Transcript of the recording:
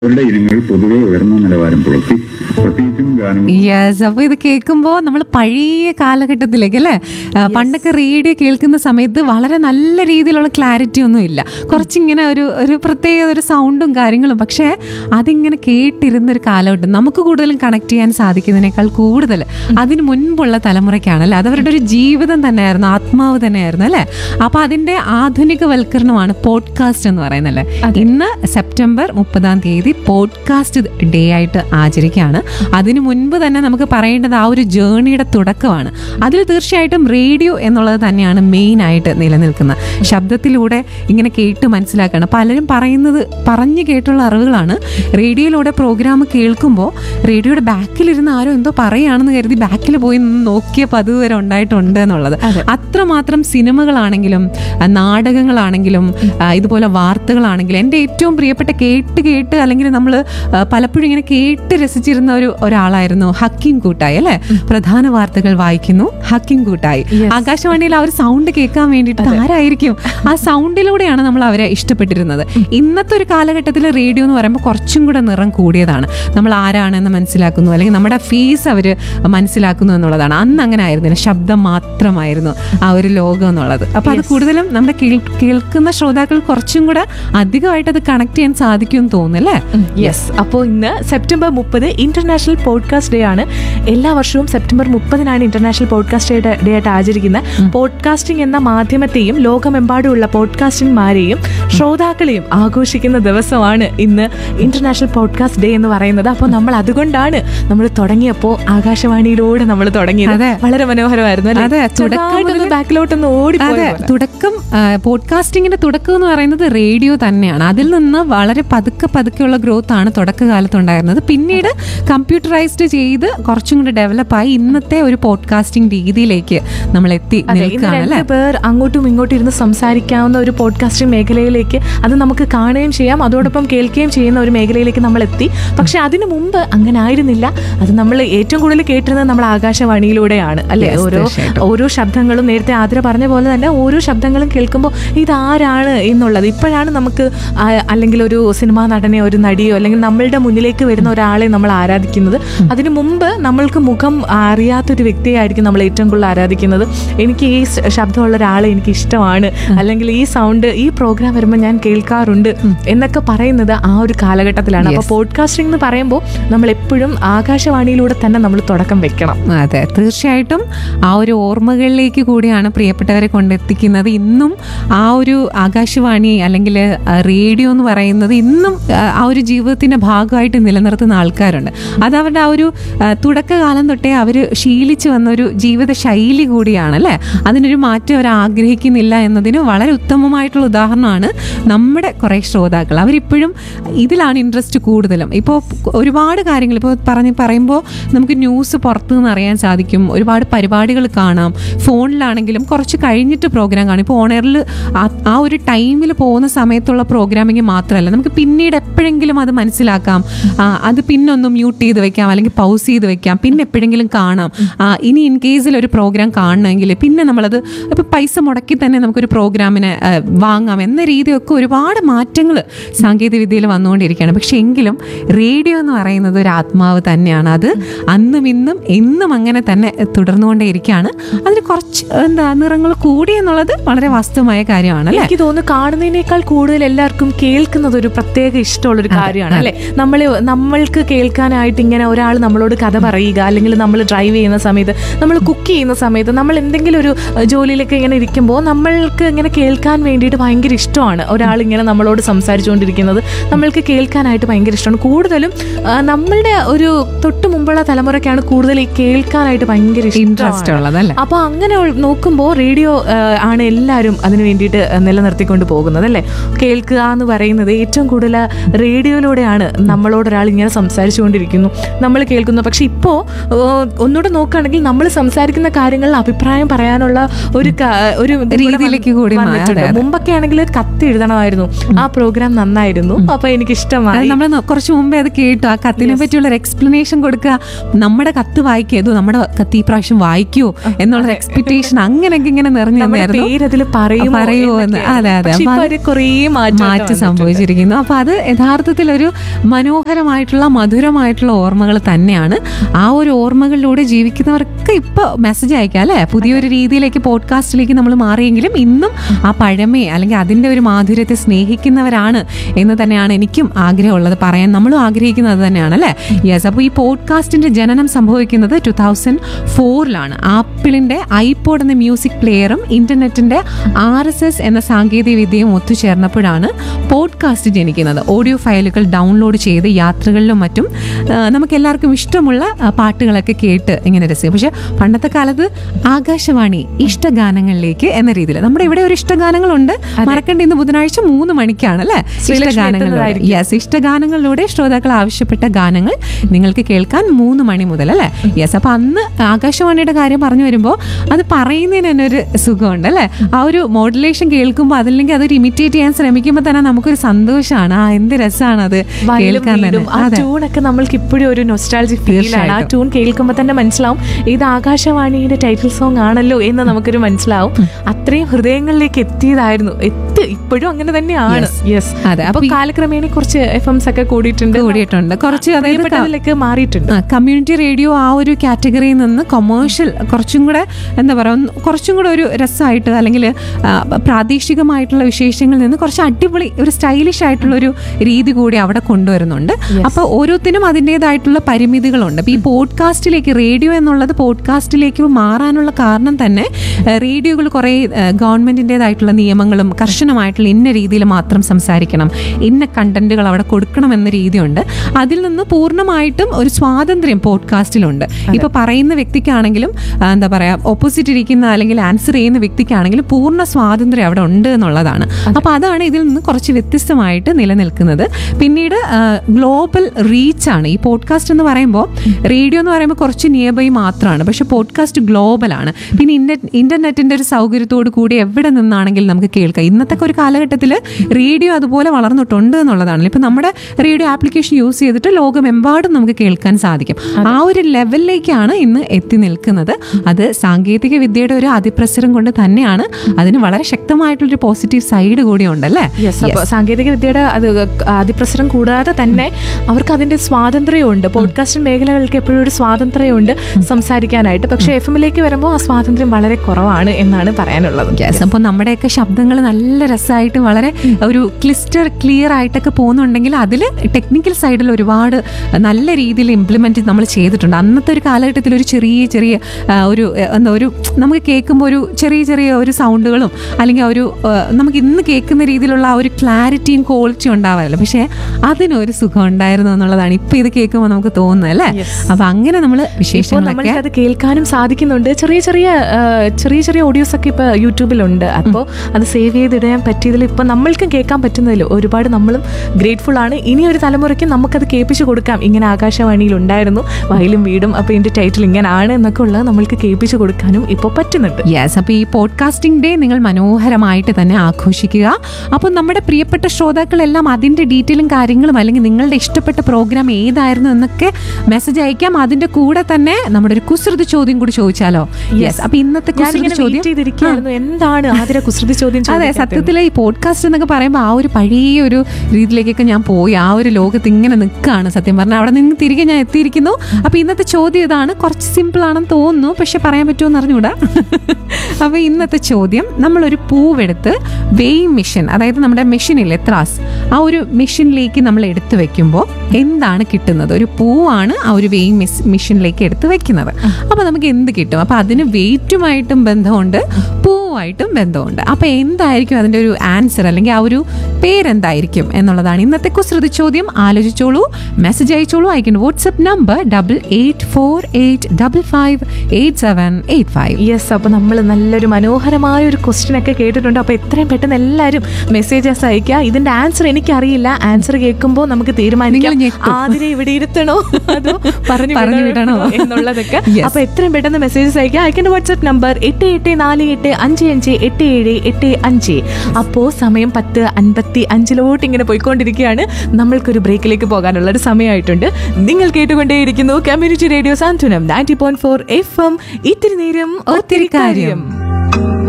അവരുടെ ഇനങ്ങൾ പൊതുവെ ഉയർന്ന നിലവാരം പുലർത്തി പ്രത്യേകിച്ചും ഗാനവും യെസ് അപ്പൊ ഇത് കേൾക്കുമ്പോൾ നമ്മൾ പഴയ കാലഘട്ടത്തിലേക്ക് അല്ലേ ആ, പണ്ടൊക്കെ റേഡിയോ കേൾക്കുന്ന സമയത്ത് വളരെ നല്ല രീതിയിലുള്ള ക്ലാരിറ്റി ഒന്നും ഇല്ല കുറച്ചിങ്ങനെ ഒരു ഒരു പ്രത്യേക ഒരു സൗണ്ടും കാര്യങ്ങളും പക്ഷേ അതിങ്ങനെ കേട്ടിരുന്ന ഒരു കാലഘട്ടം നമുക്ക് കൂടുതലും കണക്ട് ചെയ്യാൻ സാധിക്കുന്നതിനേക്കാൾ കൂടുതൽ അതിന് മുൻപുള്ള തലമുറയ്ക്കാണല്ലേ അത് അവരുടെ ഒരു ജീവിതം തന്നെയായിരുന്നു ആത്മാവ് തന്നെയായിരുന്നു അല്ലേ അപ്പൊ അതിന്റെ ആധുനികവൽക്കരണമാണ് പോഡ്കാസ്റ്റ് എന്ന് പറയുന്നല്ലേ ഇന്ന് സെപ്റ്റംബർ മുപ്പതാം തീയതി പോഡ്കാസ്റ്റ് ഡേ ആയിട്ട് ആചരിക്കുകയാണ് അതിനു മുൻപ് തന്നെ നമുക്ക് പറയേണ്ടത് ആ ഒരു ജേണിയുടെ തുടക്കമാണ് അതിൽ തീർച്ചയായിട്ടും റേഡിയോ എന്നുള്ളത് തന്നെയാണ് മെയിൻ ആയിട്ട് നിലനിൽക്കുന്നത് ശബ്ദത്തിലൂടെ ഇങ്ങനെ കേട്ട് മനസ്സിലാക്കണം പലരും പറയുന്നത് പറഞ്ഞു കേട്ടുള്ള അറിവുകളാണ് റേഡിയോയിലൂടെ പ്രോഗ്രാം കേൾക്കുമ്പോൾ റേഡിയോയുടെ ബാക്കിലിരുന്ന് ആരോ എന്തോ പറയുകയാണെന്ന് കരുതി ബാക്കിൽ പോയി നിന്ന് നോക്കിയ പതിവ് വരെ ഉണ്ടായിട്ടുണ്ട് എന്നുള്ളത് അത്രമാത്രം സിനിമകളാണെങ്കിലും ആ, നാടകങ്ങളാണെങ്കിലും ആ, ഇതുപോലെ വാർത്തകളാണെങ്കിലും എൻ്റെ ഏറ്റവും പ്രിയപ്പെട്ട കേട്ട് കേട്ട് അല്ലെങ്കിൽ നമ്മൾ പലപ്പോഴും ഇങ്ങനെ കേട്ട് രസിച്ചിരുന്ന ഒരു ഒരാളായിരുന്നു ഹക്കിം കൂട്ടായി അല്ലെ പ്രധാന വാർത്തകൾ വായിക്കുന്നു ഹക്കിം കൂട്ടായി ആകാശവാണിയിൽ ആ ഒരു സൗണ്ട് കേൾക്കാൻ വേണ്ടിയിട്ട് ആരായിരിക്കും ആ സൗണ്ടിലൂടെയാണ് നമ്മൾ അവരെ ഇഷ്ടപ്പെട്ടിരുന്നത് ഇന്നത്തെ ഒരു കാലഘട്ടത്തിൽ റേഡിയോ എന്ന് പറയുമ്പോൾ കുറച്ചും കൂടെ നിറം കൂടിയതാണ് നമ്മൾ ആരാണെന്ന് മനസ്സിലാക്കുന്നു അല്ലെങ്കിൽ നമ്മുടെ ഫേസ് അവർ മനസ്സിലാക്കുന്നു എന്നുള്ളതാണ് അന്ന് അങ്ങനെ ആയിരുന്നില്ല ശബ്ദം മാത്രമായിരുന്നു ആ ഒരു ലോകം എന്നുള്ളത് അപ്പൊ അത് കൂടുതലും നമ്മുടെ കേൾ- കേൾക്കുന്ന ശ്രോതാക്കൾ കുറച്ചും കൂടെ അധികമായിട്ട് അത് കണക്ട് ചെയ്യാൻ സാധിക്കും എന്ന് തോന്നുന്നു അല്ലേ യെസ് അപ്പോൾ ഇന്ന് സെപ്റ്റംബർ മുപ്പത് ഇന്റർനാഷണൽ പോഡ്കാസ്റ്റ് ഡേ ആണ് എല്ലാ വർഷവും സെപ്റ്റംബർ മുപ്പതിനാണ് ഇന്റർനാഷണൽ പോഡ്കാസ്റ്റ് ഡേ ഡേ ആയിട്ട് ആചരിക്കുന്നത് പോഡ്കാസ്റ്റിംഗ് എന്ന മാധ്യമത്തെയും ലോകമെമ്പാടുമുള്ള പോഡ്കാസ്റ്റിംഗ്മാരെയും ശ്രോതാക്കളെയും ആഘോഷിക്കുന്ന ദിവസമാണ് ഇന്ന് ഇന്റർനാഷണൽ പോഡ്കാസ്റ്റ് ഡേ എന്ന് പറയുന്നത് അപ്പോൾ നമ്മൾ അതുകൊണ്ടാണ് നമ്മൾ തുടങ്ങിയപ്പോൾ ആകാശവാണിയിലൂടെ നമ്മൾ തുടങ്ങിയത് അതെ. വളരെ മനോഹരമായിരുന്നു അല്ലേ? അതെ, തുടക്കം ചെറുതായിട്ടൊന്ന് മുതല് ബാക്കിലോട്ടൊന്ന് ഓടിപ്പോയ അതെ പോലെ. തുടക്കം പോഡ്കാസ്റ്റിങ്ങിന്റെ തുടക്കം എന്ന് പറയുന്നത് റേഡിയോ തന്നെയാണ് അതിൽ നിന്ന് വളരെ പതുക്കെ പതുക്കെയുള്ള ഗ്രോത്ത് ആണ് തുടക്കകാലത്ത് ഉണ്ടായിരുന്നത് പിന്നീട് കമ്പ്യൂട്ടറൈസ്ഡ് ചെയ്ത് കുറച്ചും കൂടി ഡെവലപ്പായി ഇന്നത്തെ ഒരു പോഡ്കാസ്റ്റിംഗ് രീതിയിലേക്ക് നമ്മൾ എത്തി അതെ ഇന്ന് നിൽക്കുകയാണ് അല്ലേ രണ്ട് പേർ അങ്ങോട്ടും ഇങ്ങോട്ടും ഇരുന്ന് സംസാരിക്കാവുന്ന ഒരു പോഡ്കാസ്റ്റിംഗ് മേഖലയിലേക്ക് അത് നമുക്ക് കാണുകയും ചെയ്യാം അതോടൊപ്പം കേൾക്കുകയും ചെയ്യുന്ന ഒരു മേഖലയിലേക്ക് നമ്മൾ എത്തി പക്ഷെ അതിനു മുമ്പ് അങ്ങനെ ആയിരുന്നില്ല അത് നമ്മൾ ഏറ്റവും കൂടുതൽ കേട്ടിരുന്നത് നമ്മൾ ആകാശവാണിയിലൂടെയാണ് അല്ലെ Yes, ഓരോ തീർച്ചയായിട്ടും. ഓരോ ശബ്ദങ്ങളും നേരത്തെ ആതിര പറഞ്ഞ പോലെ തന്നെ ഓരോ ശബ്ദങ്ങളും കേൾക്കുമ്പോൾ ഇതാരാണ് എന്നുള്ളത് ഇപ്പോഴാണ് നമുക്ക് ആ- അല്ലെങ്കിൽ ഒരു സിനിമാ നടനെയോ ഒരു നടിയോ അല്ലെങ്കിൽ നമ്മളുടെ മുന്നിലേക്ക് വരുന്ന ഒരാളെ നമ്മൾ ആരാധിക്കുന്നത് അതിനു മുമ്പ് നമ്മൾക്ക് മുഖം അറിയാത്തൊരു വ്യക്തിയായിരിക്കും നമ്മൾ ഏറ്റവും കൂടുതൽ ആരാധിക്കുന്നത് എനിക്ക് ഈ സ് ശബ്ദമുള്ള ഒരാളെ എനിക്ക് ഇഷ്ടമാണ് അല്ലെങ്കിൽ ഈ സൗണ്ട് ഈ പ്രോഗ്രാം വരുമ്പോൾ ഞാൻ കേൾക്കാറുണ്ട് എന്നൊക്കെ പറയുന്നത് ആ ഒരു കാലഘട്ടത്തിലാണ് അപ്പോൾ പോഡ്കാസ്റ്റിംഗ് എന്ന് പറയുമ്പോൾ നമ്മൾ എപ്പോഴും ആകാശവാണിയിലൂടെ തന്നെ നമ്മൾ തുടക്കം വെക്കണം അതെ തീർച്ചയായിട്ടും ആ ഒരു ഓർമ്മകളിലേക്ക് കൂടിയാണ് പ്രിയപ്പെട്ടവരെ കൊണ്ടെത്തിക്കുന്നത് ഇന്നും ആ ഒരു ആകാശവാണി അല്ലെങ്കിൽ റേഡിയോ എന്ന് പറയുന്നത് ഇന്നും ആ, ആ ഒരു ജീവിതത്തിന്റെ ഭാഗമായിട്ട് നിലനിർത്തുന്ന ആൾക്കാരുണ്ട് അത് അവരുടെ ആ ഒരു ആ, തുടക്കകാലം തൊട്ടേ അവർ ശീലിച്ചു വന്ന ഒരു ജീവിത ശൈലി കൂടിയാണ് അല്ലേ അതിനൊരു മാറ്റം അവർ ആഗ്രഹിക്കുന്നില്ല എന്നതിന് വളരെ ഉത്തമമായിട്ടുള്ള ഉദാഹരണമാണ് നമ്മുടെ കുറേ ശ്രോതാക്കൾ അവരിപ്പോഴും ഇതിലാണ് ഇൻട്രസ്റ്റ് കൂടുതലും ഇപ്പോൾ ഒരുപാട് കാര്യങ്ങൾ ഇപ്പോൾ പറഞ്ഞ് പറയുമ്പോൾ നമുക്ക് ന്യൂസ് പുറത്തു നിന്ന് അറിയാൻ സാധിക്കും ഒരുപാട് പരിപാടികൾ കാണാം ഫോണിലാണെങ്കിലും കുറച്ച് കഴിഞ്ഞിട്ട് പ്രോഗ്രാം കാണും ഇപ്പോൾ ഓണറിൽ ആ ഒരു ടൈമിൽ പോകുന്ന സമയത്തുള്ള പ്രോഗ്രാമിങ് മാത്രമല്ല നമുക്ക് പിന്നീട് എപ്പോഴെങ്കിലും അത് മനസ്സിലാക്കാം ആ, അത് പിന്നെ ഒന്ന് മ്യൂട്ട് ചെയ്ത് വെക്കാം അല്ലെങ്കിൽ പൗസ് ചെയ്ത് വെക്കാം പിന്നെ എപ്പോഴെങ്കിലും കാണാം ആ, ഇനി ഇൻ കേസിൽ ഒരു പ്രോഗ്രാം കാണണമെങ്കിൽ പിന്നെ നമ്മളത് ഇപ്പം പൈസ മുടക്കി തന്നെ നമുക്കൊരു പ്രോഗ്രാമിനെ ആ, വാങ്ങാം എന്ന രീതിയൊക്കെ ഒരുപാട് മാറ്റങ്ങൾ സാങ്കേതിക വിദ്യയിൽ വന്നുകൊണ്ടിരിക്കുകയാണ് പക്ഷെ എങ്കിലും റേഡിയോ എന്ന് പറയുന്നത് ഒരു ആത്മാവ് തന്നെയാണ് അത് അന്നും ഇന്നും എന്നും അങ്ങനെ തന്നെ തുടർന്നുകൊണ്ടേയിരിക്കുകയാണ് അതിന് കുറച്ച് എന്താ നിറങ്ങൾ കൂടി എന്നുള്ളത് വളരെ വാസ്തവമായ കാര്യമാണ് അല്ലേ എനിക്ക് തോന്നുന്നു കാണുന്നതിനേക്കാൾ കൂടുതൽ എല്ലാവർക്കും കേൾക്കുന്നത് ഒരു പ്രത്യേക ഇഷ്ടമുള്ള ഒരു കാര്യമാണ് അല്ലെ നമ്മൾ നമ്മൾക്ക് കേൾക്കാനായിട്ട് ഇങ്ങനെ ഒരാൾ നമ്മളോട് കഥ പറയുക അല്ലെങ്കിൽ നമ്മൾ ഡ്രൈവ് ചെയ്യുന്ന സമയത്ത് നമ്മൾ കുക്ക് ചെയ്യുന്ന സമയത്ത് നമ്മൾ എന്തെങ്കിലും ഒരു അഹ്, ജോലിയിലൊക്കെ ഇങ്ങനെ ഇരിക്കുമ്പോൾ നമ്മൾക്ക് ഇങ്ങനെ കേൾക്കാൻ വേണ്ടിയിട്ട് ഭയങ്കര ഇഷ്ടമാണ് ഒരാൾ ഇങ്ങനെ നമ്മളോട് സംസാരിച്ചുകൊണ്ടിരിക്കുന്നത് നമ്മൾക്ക് കേൾക്കാനായിട്ട് ഭയങ്കര ഇഷ്ടമാണ് കൂടുതലും ആ, നമ്മളുടെ ഒരു തൊട്ട് മുമ്പുള്ള തലമുറയ്ക്കാണ് കൂടുതൽ ഈ കേൾക്കാനായിട്ട് ഭയങ്കര ഇൻട്രസ്റ്റ് ഇഷ്ടമാണ് ഉള്ളതല്ലേ അപ്പോൾ അങ്ങനെ നോക്കുമ്പോൾ റേഡിയോ ആ, ആണ് എല്ലാവരും അതിന് വേണ്ടിയിട്ട് നിലനിർത്തിക്കൊണ്ട് പോകുന്നത് അല്ലേ കേൾക്കുക എന്ന് പറയുന്നത് ഏറ്റവും കൂടുതൽ റേഡിയോയിലൂടെയാണ് നമ്മളോട് ഒരാൾ ഇങ്ങനെ സംസാരിച്ചുകൊണ്ടിരിക്കുന്നു നമ്മൾ നമ്മൾ കേൾക്കുന്നു പക്ഷെ ഇപ്പോൾ ഒന്നുകൂടെ നോക്കുകയാണെങ്കിൽ നമ്മൾ സംസാരിക്കുന്ന കാര്യങ്ങളിൽ അഭിപ്രായം പറയാനുള്ള ഒരു ക- ഒരു ഇത് കൂടെ രീതിയിലേക്ക് കൂടി മാ- വന്നിട്ടുണ്ട്. അതെ, അതെ. മുമ്പൊക്കെ ആണെങ്കിൽ കത്ത് എഴുതണമായിരുന്നു ആ പ്രോഗ്രാം നന്നായിരുന്നു അപ്പൊ എനിക്ക് ഇഷ്ടമായി നമ്മൾ കുറച്ച് മുമ്പേ അത് കേട്ടു ആ കത്തിനെ പറ്റിയുള്ള ഒരു എക്സ്പ്ലനേഷൻ കൊടുക്കുക നമ്മുടെ കത്ത് വായിക്കോ നമ്മുടെ കത്ത് ഈ പ്രാവശ്യം വായിക്കുവോ എന്നുള്ള എക്സ്പെക്ടേഷൻ അങ്ങനെയൊക്കെ ഇങ്ങനെ നിറഞ്ഞു നമ്മുടെ നിന്നായിരുന്നു പേര് അതിൽ പറയുമോ പറയുമോ എന്ന് എന്നൊക്കെയായിരുന്നു. അതെ അതെ പക്ഷെ അപ്പൊ ഇപ്പൊ അത് അത് കുറേ മാറ്റം മാറ്റം സംഭവിച്ചിരിക്കുന്നു അപ്പൊ അത് യഥാർത്ഥത്തിൽ ഒരു മനോഹരമായിട്ടുള്ള മധുരമായിട്ടുള്ള ഓർമ്മകൾ തന്നെയാണ് ആ ഒരു ഓർമ്മകളിലൂടെ ജീവിക്കുന്നവർക്ക് ഇപ്പൊ മെസ്സേജ് അയക്കാം അല്ലെ പുതിയൊരു രീതിയിലേക്ക് പോഡ്കാസ്റ്റിലേക്ക് നമ്മൾ മാറിയെങ്കിലും ഇന്നും ആ പഴമയെ അല്ലെങ്കിൽ അതിന്റെ ഒരു മാധുര്യത്തെ സ്നേഹിക്കുന്നവരാണ് എന്ന് തന്നെയാണ് എനിക്കും ആഗ്രഹമുള്ളത് പറയാൻ നമ്മളും ആഗ്രഹിക്കുന്നത് തന്നെയാണ് അല്ലെ യെസ് അപ്പോൾ ഈ പോഡ്കാസ്റ്റിന്റെ ജനനം സംഭവിക്കുന്നത് ടു തൗസൻഡ് ഫോറിലാണ് ആപ്പിളിന്റെ ഐപോഡ് എന്ന മ്യൂസിക് പ്ലെയറും ഇന്റർനെറ്റിന്റെ ആർ എസ് എസ് എന്ന സാങ്കേതിക വിദ്യയും ഒത്തുചേർന്നപ്പോഴാണ് പോഡ്കാസ്റ്റ് ജനിക്കുന്നത് ഓഡിയോ ഫയലുകൾ ഡൗൺലോഡ് ചെയ്ത് യാത്രകളിലും മറ്റും ആ, നമുക്ക് എല്ലാവർക്കും ഇഷ്ടമുള്ള ആ, പാട്ടുകളൊക്കെ കേട്ട് ഇങ്ങനെ രസിക്കും പക്ഷെ പണ്ടത്തെ കാലത്ത് ആകാശവാണി ഇഷ്ടഗാനങ്ങളിലേക്ക് എന്ന രീതിയിൽ നമ്മുടെ ഇവിടെ ഒരു ഇഷ്ടഗാനങ്ങളുണ്ട് മറക്കേണ്ട ഇന്ന് ബുധനാഴ്ച മൂന്ന് മണിക്കാണ് അല്ലേ ശ്രീലക്ഷ്മി ഇഷ്ടഗാനങ്ങളിലൂടെ എത്തുന്നതായിരിക്കും. യെസ് ഇഷ്ടഗാനങ്ങളിലൂടെ ശ്രോതാക്കൾ ആവശ്യപ്പെട്ട ഗാനങ്ങൾ നിങ്ങൾക്ക് കേൾക്കാൻ മൂന്ന് മണി മുതൽ അല്ലേ യെസ് അപ്പൊ അന്ന് ആകാശവാണിയുടെ കാര്യം പറഞ്ഞു വരുമ്പോൾ അത് പറയുന്നതിന് തന്നെ ഒരു സുഖമുണ്ട് അല്ലേ ആ ഒരു മോഡുലേഷൻ കേൾക്കുമ്പോൾ അതല്ലെങ്കിൽ അതൊരു ഇമിറ്റേറ്റ് ചെയ്യാൻ ശ്രമിക്കുമ്പോൾ തന്നെ നമുക്കൊരു സന്തോഷമാണ് ആ എന്ത് രസമാണ് അത് വയലും കേൾക്കാൻ തന്നെ വീടും ആ അതെ ട്യൂണൊക്കെ നമ്മൾക്ക് ഇപ്പോഴും ഒരു നൊസ്റ്റാൾജിക് ഫീലാണ് ആ തീർച്ചയായിട്ടും. ട്യൂൺ കേൾക്കുമ്പോൾ തന്നെ മനസ്സിലാവും ഇത് ആകാശവാണിയുടെ ടൈറ്റിൽ സോങ് ആണല്ലോ എന്ന് നമുക്കൊരു മനസ്സിലാവും അത്രയും ഹൃദയങ്ങളിലേക്ക് എത്തിയതായിരുന്നു എത്തി ഇപ്പോഴും അങ്ങനെ തന്നെയാണ് Yes. യെസ് അതെ, അപ്പൊ അപ്പൊ ഈ- കാലക്രമേണ കുറച്ച് എഫ് എംസ് ഒക്കെ കൂടിയിട്ടുണ്ട് കൂടിയിട്ടുണ്ട് കുറച്ച് അതായത് ക- പ്രിയപ്പെട്ടതിലേക്ക് മാറിയിട്ടുണ്ട് കമ്മ്യൂണിറ്റി റേഡിയോ ആ ഒരു കാറ്റഗറിയിൽ നിന്ന് കൊമേഴ്ഷ്യൽ കുറച്ചും കൂടെ എന്താ പറയുക ഒന്ന് കുറച്ചും കൂടെ ഒരു രസമായിട്ട് അല്ലെങ്കിൽ ആ, പ്രാദേശികമായിട്ടുള്ള വിശേഷങ്ങളിൽ നിന്ന് കുറച്ച് അടിപൊളി ഒരു സ്റ്റൈലിഷ് ആയിട്ടുള്ള ഒരു രീതി കൂടി അവിടെ കൊണ്ടുവരുന്നുണ്ട് അപ്പോൾ ഓരോത്തിനും അതിൻ്റെതായിട്ടുള്ള പരിമിതികളുണ്ട് അപ്പോൾ ഈ പോഡ്കാസ്റ്റിലേക്ക് റേഡിയോ എന്നുള്ളത് പോഡ്കാസ്റ്റിലേക്ക് മാറാനുള്ള കാരണം തന്നെ റേഡിയോകൾ കുറേ ഗവൺമെന്റിൻ്റെതായിട്ടുള്ള നിയമങ്ങളും കർശനമായിട്ടുള്ള ഇന്ന രീതിയിൽ മാത്രം സംസാരിക്കണം ഇന്ന കണ്ടന്റുകൾ അവിടെ കൊടുക്കണം എന്ന രീതിയുണ്ട് അതിൽ നിന്ന് പൂർണ്ണമായിട്ടും ഒരു സ്വാതന്ത്ര്യം പോഡ്കാസ്റ്റിലുണ്ട് ഇപ്പൊ പറയുന്ന വ്യക്തിക്കാണെങ്കിലും ആ, എന്താ പറയാ ഓപ്പോസിറ്റ് ഇരിക്കുന്ന അല്ലെങ്കിൽ ആൻസർ ചെയ്യുന്ന വ്യക്തിക്കാണെങ്കിലും പൂർണ്ണ സ്വാതന്ത്ര്യം അവിടെ ഉണ്ട് എന്നുള്ളതാണ് അപ്പൊ അതാണ് ഇതിൽ നിന്ന് കുറച്ച് വ്യത്യസ്തമായിട്ട് നിലനിൽക്കുന്നത് പിന്നീട് ഗ്ലോബൽ റീച്ച് ആണ് ഈ പോഡ്കാസ്റ്റ് എന്ന് പറയുമ്പോൾ റേഡിയോ എന്ന് പറയുമ്പോൾ കുറച്ച് നിയർ ബൈ മാത്രമാണ് പക്ഷെ പോഡ്കാസ്റ്റ് ഗ്ലോബൽ ആണ് പിന്നെ ഇന്റർനെറ്റിന്റെ ഒരു സൗകര്യത്തോട് കൂടി എവിടെ നിന്നാണെങ്കിലും നമുക്ക് കേൾക്കാം ഇന്നത്തെ ഒരു കാലഘട്ടത്തിൽ റേഡിയോ അതുപോലെ വളർന്നിട്ടുണ്ട് എന്നുള്ളതാണ് ഇപ്പൊ നമ്മുടെ റേഡിയോ ആപ്ലിക്കേഷൻ യൂസ് ചെയ്തിട്ട് ലോകമെമ്പാടും നമുക്ക് കേൾക്കാൻ സാധിക്കും ആ ഒരു ലെവലിലേക്കാണ് ഇന്ന് എത്തി നിൽക്കുന്നത് അത് സാങ്കേതിക വിദ്യയുടെ ഒരു അതിപ്രസരം കൊണ്ട് തന്നെയാണ് അതിന് വളരെ ശക്തമായിട്ടുള്ളൊരു പോസിറ്റീവ് സൈഡ് കൂടി ഉണ്ടല്ലേ യെസ് അപ്പോൾ സാങ്കേതിക വിദ്യയുടെ അത് അതിപ്രസരം കൂടാതെ തന്നെ അവർക്ക് അതിന്റെ സ്വാതന്ത്ര്യമുണ്ട് പോഡ്കാസ്റ്റ് മേഖലകൾക്ക് എപ്പോഴും ഒരു സ്വാതന്ത്ര്യമുണ്ട് സംസാരിക്കാനായിട്ട് പക്ഷേ എഫ് എമ്മിലേക്ക് വരുമ്പോൾ ആ സ്വാതന്ത്ര്യം വളരെ കുറവാണ് എന്നാണ് പറയാനുള്ളത് യെസ് അപ്പോൾ നമ്മുടെയൊക്കെ ശബ്ദങ്ങൾ നല്ല രസമായിട്ട് വളരെ ഒരു ക്ലിസ്റ്റർ ക്ലിയർ ആയിട്ടൊക്കെ പോകുന്നുണ്ടെങ്കിൽ അതിൽ ടെക്നിക്കൽ സൈഡിൽ ഒരുപാട് നല്ല രീതിയിൽ ഇംപ്ലിമെന്റ് നമ്മൾ ചെയ്തിട്ടുണ്ട് അന്നത്തെ ഒരു കാലഘട്ടത്തിൽ ഒരു ചെറിയ ചെറിയ ആ, ഒരു ആ, എന്താ ഒരു നമുക്ക് കേൾക്കുമ്പോൾ ഒരു ചെറിയ ചെറിയ ഒരു സൗണ്ടുകളും അല്ലെങ്കിൽ ആ ഒരു ആ, നമുക്ക് ഇന്ന് കേൾക്കുന്ന രീതിയിലുള്ള ആ ഒരു ക്ലാരിറ്റിയും ക്വാളിറ്റിയും ഉണ്ടാവാറില്ല പക്ഷേ അതിനൊരു സുഖം ഉണ്ടായിരുന്നു എന്നുള്ളതാണ് ഇപ്പൊ ഇത് കേൾക്കുമ്പോൾ നമുക്ക് തോന്നുന്നത് അല്ലേ Yes. അപ്പൊ അങ്ങനെ നമ്മൾ ഇപ്പോൾ വിശേഷങ്ങളൊക്കെ നമ്മൾക്ക് അത് കേൾക്കാനും സാധിക്കുന്നുണ്ട് ചെറിയ ചെറിയ ആ, ചെറിയ ചെറിയ ഓഡിയോസ് ഒക്കെ ഇപ്പോൾ യൂട്യൂബിലുണ്ട് അപ്പോൾ അത് സേവ് ചെയ്തിടാൻ പറ്റിയതിൽ ഇപ്പോൾ നമ്മൾക്കും കേൾക്കാൻ പറ്റുന്നതിൽ ഒരുപാട് നമ്മളും ഗ്രേറ്റ്ഫുൾ ആണ് ഇനി ഒരു തലമുറയ്ക്ക് നമുക്കത് കേൾപ്പിച്ചു കൊടുക്കാം ഇങ്ങനെ ആകാശവാണിയിൽ ഉണ്ടായിരുന്നു വയലും വീടും അപ്പോൾ ഇതിന്റെ ടൈറ്റിൽ ഇങ്ങനെ ആണ് എന്നൊക്കെ ഉള്ളത് നമ്മൾക്ക് കേൾപ്പിച്ചു കൊടുക്കാനും ഇപ്പോൾ പറ്റുന്നുണ്ട് യെസ് അപ്പോൾ ഈ പോഡ്കാസ്റ്റിംഗ് ഡേ നിങ്ങൾ മനോഹരമായിട്ട് തന്നെ ആഘോഷിക്കുക അപ്പോൾ നമ്മുടെ പ്രിയപ്പെട്ട ശ്രോതാക്കളെല്ലാം അതിൻ്റെ ഡീറ്റെയിലും കാര്യങ്ങളും അല്ലെങ്കിൽ നിങ്ങളുടെ ഇഷ്ടപ്പെട്ട പ്രോഗ്രാം ഏതായിരുന്നു എന്നൊക്കെ മെസ്സേജ് അയക്കാം അതിൻ്റെ കൂടെ തന്നെ നമ്മുടെ ഒരു കുസൃതി ചോദ്യം കൂടി ചോദിച്ചാലോ യെസ് അപ്പോൾ ഇന്നത്തെ കുസൃതി ഞാനിങ്ങനെ ചോദ്യം വെയിറ്റ് ചെയ്തിരിക്കുകയായിരുന്നു എന്താണ് ആതിര കുസൃതി ചോദ്യം അതെ ചോദിക്കാത്തത്? സത്യത്തിൽ ഈ പോഡ്കാസ്റ്റ് എന്നൊക്കെ പറയുമ്പോൾ ആ ഒരു പഴയ ഒരു രീതിയിലേക്കൊക്കെ ഞാൻ പോയി ആ ഒരു ലോകത്ത് ഇങ്ങനെ നിൽക്കുകയാണ് സത്യം പറഞ്ഞാൽ അവിടെ നിന്ന് തിരികെ ഞാൻ എത്തിയിരിക്കുന്നു അപ്പൊ ഇന്നത്തെ ചോദ്യം ഇതാണ് കുറച്ച് സിമ്പിൾ ആണെന്ന് തോന്നുന്നു പക്ഷെ പറയാൻ പറ്റുമോ എന്ന് അറിഞ്ഞൂടാ അപ്പൊ ഇന്നത്തെ ചോദ്യം നമ്മളൊരു പൂവെടുത്ത് വെയിങ് മെഷീൻ അതായത് നമ്മുടെ മെഷീനില്ലേ ത്രാസ് ആ ഒരു മെഷീനിലേക്ക് നമ്മൾ എടുത്തു വെക്കുമ്പോൾ എന്താണ് കിട്ടുന്നത് ഒരു പൂവാണ് ആ ഒരു വെയിങ് മെഷീനിലേക്ക് എടുത്ത് വെക്കുന്നത് അപ്പൊ നമുക്ക് എന്ത് കിട്ടും അപ്പൊ അതിന് വെയിറ്റുമായിട്ടും ബന്ധമുണ്ട് പൂവും കുടുംബവുമായിട്ടും ബന്ധമുണ്ട് അപ്പൊ എന്തായിരിക്കും അതിന്റെ ഒരു ആൻസർ അല്ലെങ്കിൽ ആ ഒരു പേരെന്തായിരിക്കും എന്നുള്ളതാണ് ഇന്നത്തെ കുസൃതി ചോദ്യം ആലോചിച്ചോളൂ മെസ്സേജ് അയച്ചോളൂ അയക്കേണ്ട WhatsApp number double eight four eight double five eight seven eight five yes അപ്പോൾ നമ്മൾ നല്ലൊരു മനോഹരമായ ഒരു ക്വസ്റ്റ്യൻ ഒക്കെ കേട്ടിട്ടുണ്ട് അപ്പോൾ എത്രയും പെട്ടെന്ന് എല്ലാവരും മെസ്സേജസ് അയക്കുക ഇതിന്റെ ആൻസർ എനിക്കറിയില്ല ആൻസർ കേൾക്കുമ്പോൾ നമുക്ക് തീരുമാനിക്കാം നിങ്ങൾ ഞെട്ടും. ആതിരെ ഇവിടെ ഇരുത്തണോ അതോ പറഞ്ഞു പറഞ്ഞു വിടണോ വിടണോ? എന്നുള്ളതൊക്കെ Yes. അപ്പോൾ എത്രയും പെട്ടെന്ന് മെസ്സേജസ് അയക്കുക അയക്കേണ്ട വാട്സ്ആപ്പ് നമ്പർ എട്ട് എട്ട് നാല് എട്ട് അഞ്ച് അഞ്ച് എട്ട് ഏഴ് എട്ട് അഞ്ച് അപ്പോൾ സമയം പത്ത് അൻപത്തി അഞ്ചിലോട്ട് ഇങ്ങനെ പോയിക്കൊണ്ടിരിക്കുകയാണ് നമ്മൾക്കൊരു ബ്രേക്കിലേക്ക് പോകാനുള്ള ഒരു സമയമായിട്ടുണ്ട് നിങ്ങൾ കേട്ടുകൊണ്ടേയിരിക്കുന്നു community radio Santhwanam ninety point four F M ഇത്തിരി നേരം ഒത്തിരി കാര്യം